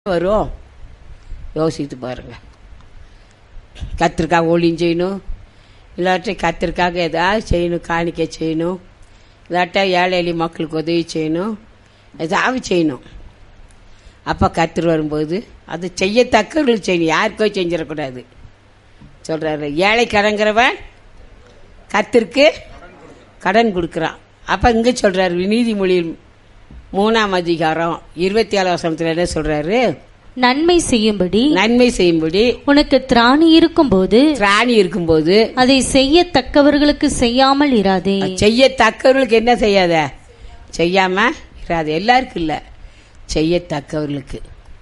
வரும் யோசித்து பாருங்க கத்திரிக்காய் ஒளியும் செய்யணும் இல்லாட்டி கத்திரிக்காக ஏதாவது செய்யணும் காணிக்கை செய்யணும் இல்லாட்டா ஏழை எளிய மக்களுக்கு உதவி செய்யணும் ஏதாவது செய்யணும் அப்போ கத்திரி வரும்போது அது செய்யத்தக்கவர்கள் செய்யணும் யாருக்கோ செஞ்சிடக்கூடாது சொல்கிறாரு ஏழை கடங்கிறவன் கத்திற்கு கடன் கொடுக்குறான் அப்போ இங்கே சொல்கிறாரு நீதிமொழியில் மூணாம் அதிகாரம் இருபத்தி ஏழு வசனத்தில் என்ன சொல்கிறாரு நன்மை செய்யும்படி நன்மை செய்யும்படி உனக்கு திராணி இருக்கும்போது திராணி இருக்கும்போது அதை செய்யத்தக்கவர்களுக்கு செய்யாமல் இராதே செய்யத்தக்கவர்களுக்கு என்ன செய்யாத செய்யாம இராது எல்லாருக்கும் இல்லை செய்யத்தக்கவர்களுக்கு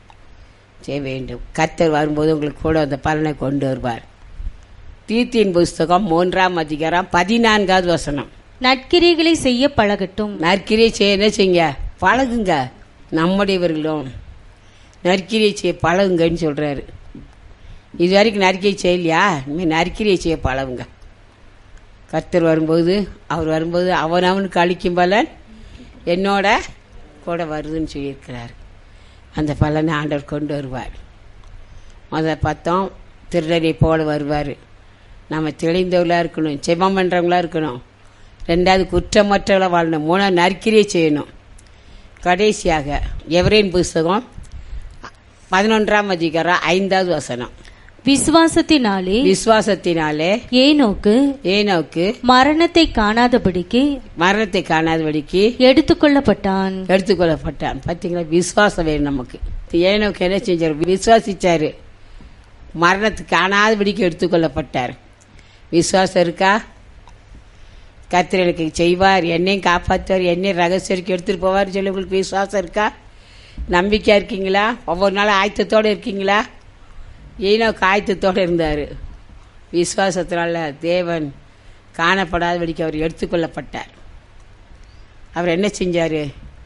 செய்ய வேண்டும் கர்த்தர் வரும்போது உங்களுக்கு கூட அந்த பலனை கொண்டு வருவார் தீத்தின் புஸ்தகம் மூன்றாம் அதிகாரம் பதினான்காவது வசனம் நற்கிரைகளை செய்ய பழகட்டும் நற்கிரியை செய்ய என்ன செய்யுங்க பழகுங்க நம்முடையவர்களும் நற்கிரியை செய்ய பழகுங்கன்னு சொல்றாரு இது வரைக்கும் நற்கிரியை செய்யலையா இனிமேல் நற்கிரியை செய்ய பழகுங்க கர்த்தர் வரும்போது அவர் வரும்போது அவன் அவனுக்கு அளிக்கும் பலன் என்னோட கூட வருதுன்னு சொல்லியிருக்கிறார் அந்த பலனை ஆண்டவர் கொண்டு வருவார் முதல்ல பார்த்தோம் திருடரை போல வருவார் நம்ம தெளிந்தவர்களாக இருக்கணும் செபம் பண்ணுறவங்களா இருக்கணும் ரெண்டாவது குற்றமற்றவர்களாக வாழணும் மூணாவது நற்கிரியை செய்யணும் கடைசியாக எவரேன் புஸ்தகம் பதினொன்றாம் அதிகாரம் ஐந்தாவது வசனம் விசுவாசத்தினாலே விசுவாசத்தினாலே ஏனோக்கு ஏனோக்கு மரணத்தை காணாதபடிக்கு மரணத்தை காணாதபடிக்கு எடுத்துக்கொள்ளப்பட்டான் எடுத்துக்கொள்ளப்பட்டான் பார்த்தீங்களா விசுவாசம் வேணும் நமக்கு ஏனோக்கு என்ன செஞ்சார் விசுவாசிச்சாரு மரணத்துக்கு காணாதபடிக்கு எடுத்துக்கொள்ளப்பட்டார் விசுவாசம் இருக்கா கர்த்தர் எனக்கு செய்வார் என்னையும் காப்பாற்றுவார் என்னையும் ரகசியருக்கு எடுத்துட்டு போவார் சொல்லி உங்களுக்கு விசுவாசம் இருக்கா நம்பிக்கையா இருக்கீங்களா ஒவ்வொரு நாளும் ஆயத்தத்தோடு இருக்கீங்களா ஈனோக்கு ஆயத்தத்தோடு இருந்தார் விசுவாசத்தினால தேவன் காணப்படாதபடிக்கு அவர் எடுத்துக்கொள்ளப்பட்டார் அவர் என்ன செஞ்சார்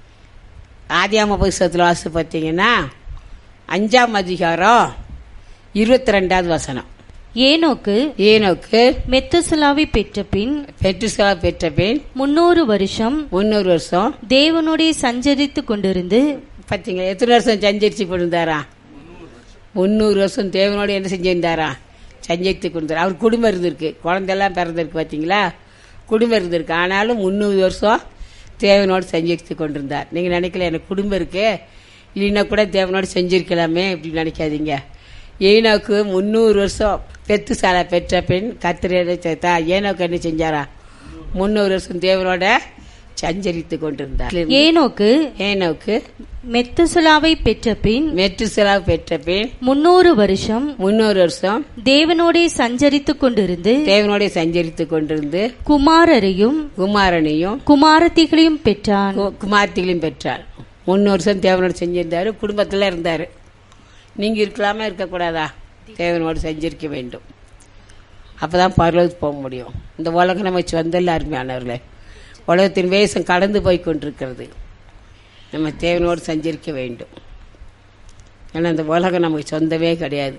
ஆதியாம புஸ்தகத்தில் வாசி பார்த்தீங்கன்னா அஞ்சாம் அதிகாரம் இருபத்தி ரெண்டாவது வசனம் ஏனோக்கு ஈனோக்கு மெத்துசலாவை பெற்ற பின் பெற்றுசலா பெற்ற பின் முன்னூறு வருஷம் முந்நூறு வருஷம் தேவனுடைய சஞ்சரித்து கொண்டிருந்து பார்த்தீங்களா எத்தனை வருஷம் சஞ்சரிச்சு கொண்டிருந்தாரா முந்நூறு வருஷம் தேவனோடு என்ன செஞ்சிருந்தாரா சஞ்சரித்து கொண்டிருந்தார் அவர் குடும்பம் இருந்திருக்கு குழந்தையெல்லாம் பிறந்திருக்கு பார்த்தீங்களா குடும்பம் இருந்திருக்கு ஆனாலும் முந்நூறு வருஷம் தேவனோடு சஞ்சரித்து கொண்டிருந்தார் நீங்கள் நினைக்கல எனக்கு குடும்பம் இருக்கு இல்லைன்னா கூட தேவனோடு செஞ்சிருக்கலாமே அப்படின்னு நினைக்காதீங்க ஏனோக்கு முந்நூறு வருஷம் பெத்து சாலை பெற்ற பெண் கத்திரை சேர்த்தா ஏனோக்கு என்ன செஞ்சாரா முந்நூறு வருஷம் தேவனோட சஞ்சரித்து கொண்டிருந்தார் ஏனோக்கு ஏனோக்கு மெத்துசலாவை பெற்ற பின் மெட்டுசலா பெற்ற பின் முன்னூறு வருஷம் முன்னூறு வருஷம் தேவனோடே சஞ்சரித்து கொண்டிருந்து தேவனோட சஞ்சரித்து கொண்டிருந்து குமாரரையும் குமாரனையும் குமாரத்திகளையும் பெற்றான் கு- குமார்த்திகளையும் பெற்றார் முன்னூறு வருஷம் தேவனோடு செஞ்சிருந்தாரு குடும்பத்தில் இருந்தார் நீங்க இருக்கலாமா இருக்கக்கூடாதா தேவனோடு செஞ்சிருக்க வேண்டும் அப்பதான் பரலோகத்துக்கு போக முடியும் இந்த உலகம் நம்ம வந்தல்ல அருமையானவர்களே உலகத்தின் வேஷம் கடந்து போய் கொண்டிருக்கிறது நம்ம தேவனோடு சஞ்சரிக்க வேண்டும் ஏன்னா இந்த உலகம் நமக்கு சொந்தமே கிடையாது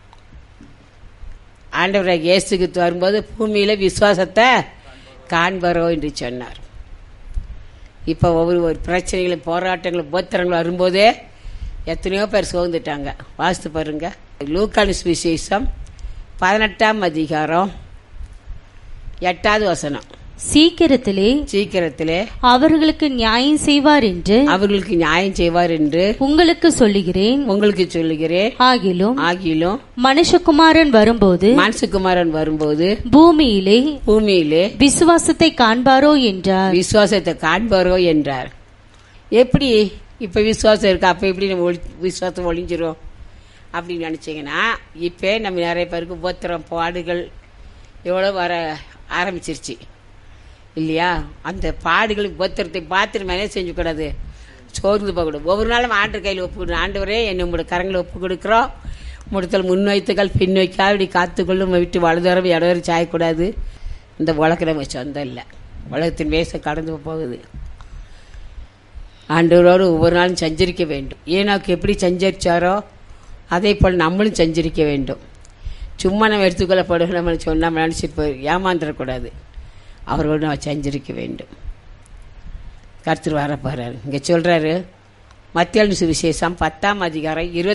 ஆண்டவராக இயேசுக்கு வரும்போது பூமியில விசுவாசத்தை காண்பரோ என்று சொன்னார் இப்போ ஒவ்வொரு ஒரு பிரச்சனைகளும் போராட்டங்களும் போத்திரங்களும் வரும்போதே எத்தனையோ பேர் சோர்ந்துட்டாங்க வாசித்து பாருங்க லூக்கானு விசேஷம் பதினெட்டாம் அதிகாரம் எட்டாவது வசனம் சீக்கிரத்திலே சீக்கிரத்திலே அவர்களுக்கு நியாயம் செய்வார் என்று அவர்களுக்கு நியாயம் செய்வார் என்று உங்களுக்கு சொல்லுகிறேன் உங்களுக்கு சொல்லுகிறேன் ஆகிலும் ஆகிலும் மனுஷகுமாரன் வரும்போது மனசுக்குமாரன் வரும்போது பூமியிலே பூமியிலே விசுவாசத்தை காண்பாரோ என்றார் விசுவாசத்தை காண்பாரோ என்றார் எப்படி இப்ப விசுவாசம் இருக்கு அப்ப எப்படி நம்ம ஒளி- விசுவாசம் ஒளிஞ்சிரும் அப்படின்னு நினைச்சீங்கன்னா இப்ப நம்ம நிறைய பேருக்கு உபத்திரம் பாடுகள் எவ்வளோ வர ஆரம்பிச்சிருச்சு இல்லையா அந்த பாடுகள் உபத்திரத்தை பார்த்துட்டு மேலே செஞ்சக்கூடாது சோர்ந்து போகக்கூடாது ஒவ்வொரு நாளும் ஆண்டு கையில் ஒப்பு ஆண்டவரே என்னை உங்களோட கரங்களை ஒப்பு கொடுக்குறோம் முடத்தல் முன் வைத்துக்கள் பின் வைக்காது காத்துக்கொள்ளும் விட்டு வலதுவரம் இடவரம் சாயக்கூடாது இந்த உலகம் நம்ம சொந்தம் இல்லை உலகத்தின் வேஷம் கடந்து போகுது ஆண்டவரோடு ஒவ்வொரு நாளும் சஞ்சரிக்க வேண்டும் ஏனாக்கு எப்படி சஞ்சரிச்சாரோ அதே போல் நம்மளும் சஞ்சரிக்க வேண்டும் சும்மா நம்ம எடுத்துக்கொள்ளப்படும் நம்ம சொன்ன நம்ம நினச்சிட்டு போய் ஏமாந்துடக்கூடாது அவரோடு நம்ம சஞ்சரிக்க வேண்டும் கருத்து வர போகிறாரு இங்கே சொல்கிறாரு மத்தியான சுவிசேஷம் பத்தாம் அதிகாரம் இருபத்தி